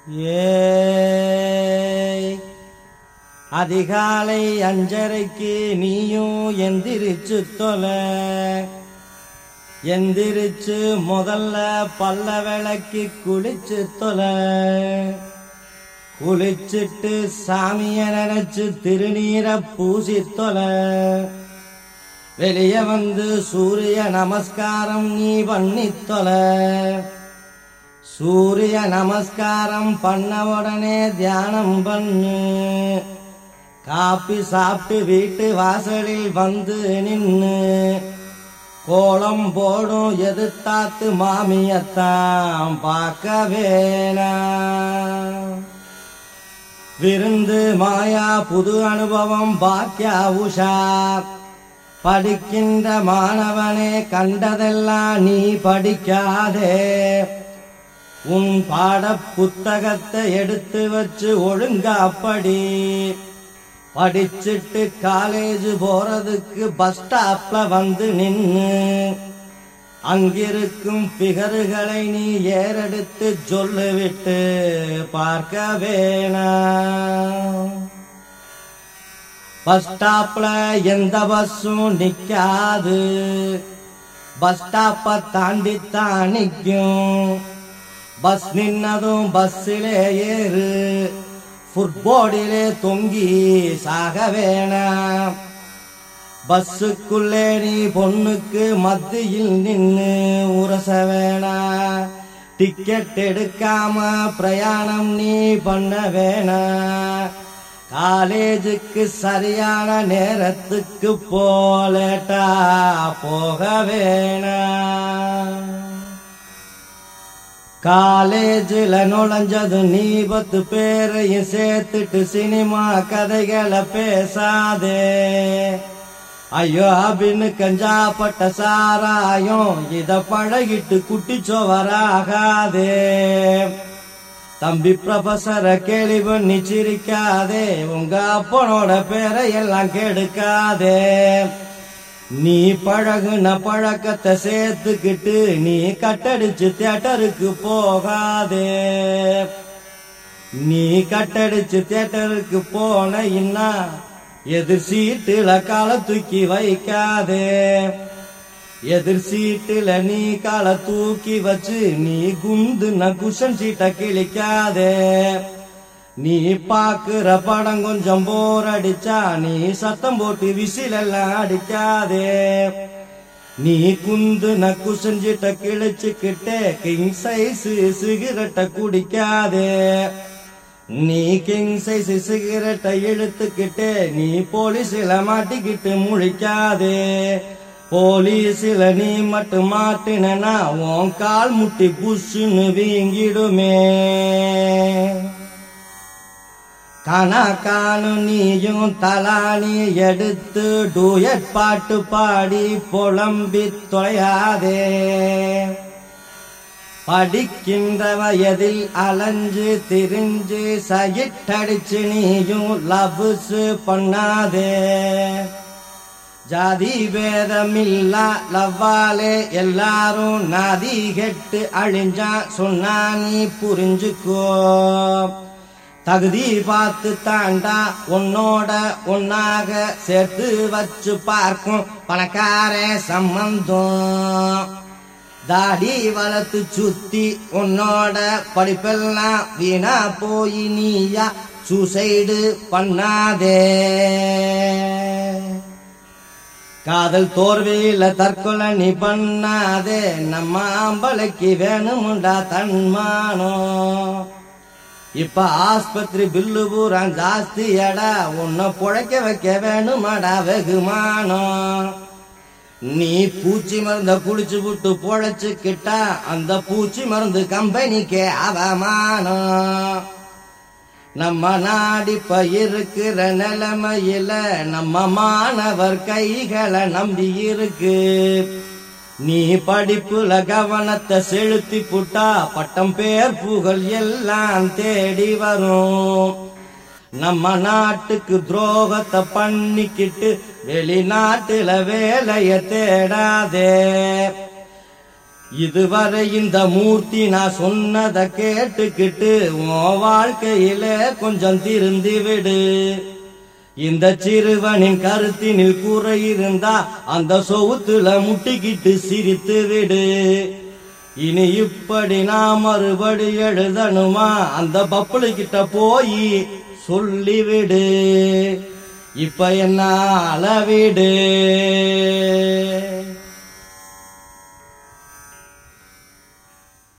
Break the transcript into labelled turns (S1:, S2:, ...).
S1: ஏய் அதிகாலை அஞ்சரைக்கு நீயும் எந்திரிச்சு தொலை எந்திரிச்சு முதல்ல பல்ல விளக்கி குளிச்சு தொலை குளிச்சிட்டு சாமிய நினைச்சு திருநீரை பூசி தொலை வெளிய வந்து சூரிய நமஸ்காரம் நீ பண்ணித் தொலை சூரிய நமஸ்காரம் பண்ண உடனே தியானம் பண்ணு காப்பி சாப்பிட்டு வீட்டு வாசலில் வந்து நின்னு கோலம் போடும் எதிர்த்தாத்து மாமியத்தான் பார்க்க வேணாம் விருந்து மாயா புது அனுபவம் பாக்கியா உஷா படிக்கின்ற மாணவனே கண்டதெல்லாம் நீ படிக்காதே உன் பாட புத்தகத்தை எடுத்து வச்சு ஒழுங்கா படி படிச்சிட்டு காலேஜ் போறதுக்கு பஸ் ஸ்டாப்ல வந்து நின்னு அங்கிருக்கும் பிகறுகளை நீ ஏறெடுத்து சொல்லிவிட்டு பார்க்க வேணாம் பஸ் ஸ்டாப்ல எந்த பஸ்ஸும் நிக்காது பஸ் ஸ்டாப்ப தாண்டி தான் நிற்கும் பஸ் நின்னதும் பஸ்ஸிலே ஏறு ஃபுட்போர்டிலே தொங்கி சாக வேணாம் பஸ்ஸுக்குள்ளே நீ பொண்ணுக்கு மத்தியில் நின்னு உரச வேணாம் டிக்கெட் எடுக்காம பிரயாணம் நீ பண்ண வேணாம் காலேஜுக்கு சரியான நேரத்துக்கு போலேட்டா போக வேணாம் காலேஜில் நுழைஞ்சது நீ பத்து பேரையும் சேர்த்துட்டு சினிமா கதைகளை பேசாதே ஐயோ அப்படின்னு கஞ்சாப்பட்ட சாராயம் இத பழகிட்டு குட்டிச்சோவராகாதே தம்பி ப்ரொஃபசரை கேள்வி பண்ணி சிரிக்காதே உங்க அப்பனோட பேரை எல்லாம் கெடுக்காதே நீ பழகுன பழக்கத்தை சேர்த்துக்கிட்டு நீ கட்டடிச்சு தியேட்டருக்கு போகாதே நீ கட்டடிச்சு தியேட்டருக்கு போன இன்னா எதிர் சீட்டுல காலை தூக்கி வைக்காதே எதிர் சீட்டுல நீ காலை தூக்கி வச்சு நீ குந்து குஷன் சீட்டை கிழிக்காதே நீ பாக்குற படம் கொஞ்சம் போர் அடிச்சா நீ சத்தம் போட்டு விசிலெல்லாம் அடிக்காதே நீ குந்து நக்கு செஞ்சிட்ட கிழிச்சுக்கிட்டே கிங் சைஸ் சிகரெட்டை குடிக்காதே நீ கிங் சைஸ் சிகரெட்டை இழுத்துக்கிட்டே நீ போலீஸ்ல மாட்டிக்கிட்டு முழிக்காதே போலீஸ்ல நீ மட்டும் மாட்டினா உன் கால் முட்டி புஷ்ஷுன்னு வீங்கிடுமே கணக்கானு நீயும் தலானி எடுத்து டூயட் பாட்டு பாடி புலம்பி தொலையாதே படிக்கின்ற வயதில் அலைஞ்சு திரிஞ்சு சயிட்டடிச்சு நீயும் லவ்ஸ் பண்ணாதே ஜாதி பேதமில்லா லவ்வாலே எல்லாரும் நாதி கெட்டு அழிஞ்சா சொன்னா நீ புரிஞ்சுக்கோ தகுதி பார்த்து தாண்டா உன்னோட ஒன்னாக சேர்த்து வச்சு பார்க்கும் பணக்கார சம்பந்தம் தாடி வளர்த்து சுத்தி உன்னோட படிப்பெல்லாம் வீணா போய் நீயா சூசைடு பண்ணாதே காதல் தோல்வியில தற்கொலை நீ பண்ணாதே நம்ம ஆம்பளைக்கு வேணுமுண்டா தன்மானம் இப்ப ஆஸ்பத்திரி பில்லு பூரா ஜாஸ்தி எடா உன்னை புழைக்க வைக்க வேணுமாடா வெகுமானம் நீ பூச்சி மருந்த குளிச்சு விட்டு பொழைச்சுக்கிட்டா அந்த பூச்சி மருந்து கம்பெனிக்கே அவமானம் நம்ம நாடிப்ப இருக்கிற நிலைமையில நம்ம மாணவர் கைகளை நம்பி இருக்கு நீ படிப்புல கவனத்தை செலுத்தி புட்டா பட்டம் பேர் புகழ் எல்லாம் தேடி வரும் நம்ம நாட்டுக்கு துரோகத்தை பண்ணிக்கிட்டு வெளிநாட்டுல வேலைய தேடாதே இதுவரை இந்த மூர்த்தி நான் சொன்னதை கேட்டுக்கிட்டு உன் வாழ்க்கையில கொஞ்சம் திருந்தி விடு இந்த சிறுவனின் கருத்தினில் குறை இருந்தா அந்த சொவுத்துல முட்டிக்கிட்டு சிரித்து விடு இனி இப்படி நான் மறுபடி எழுதணுமா அந்த பப்புளு கிட்ட போய் சொல்லிவிடு இப்ப என்ன அளவிடு